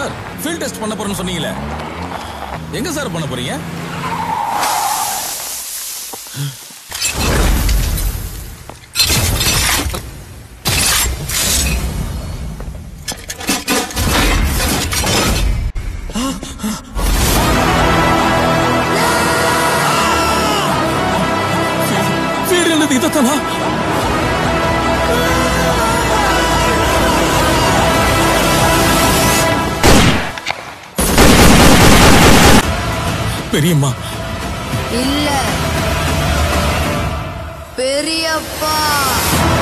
sir field test பண்ண போறேன்னு சொன்னீங்களே எங்க சார் பண்ண போறீங்க ஃபீல்டு என்னது இதைத்தானா பெரியம்மா இல்ல பெரியப்பா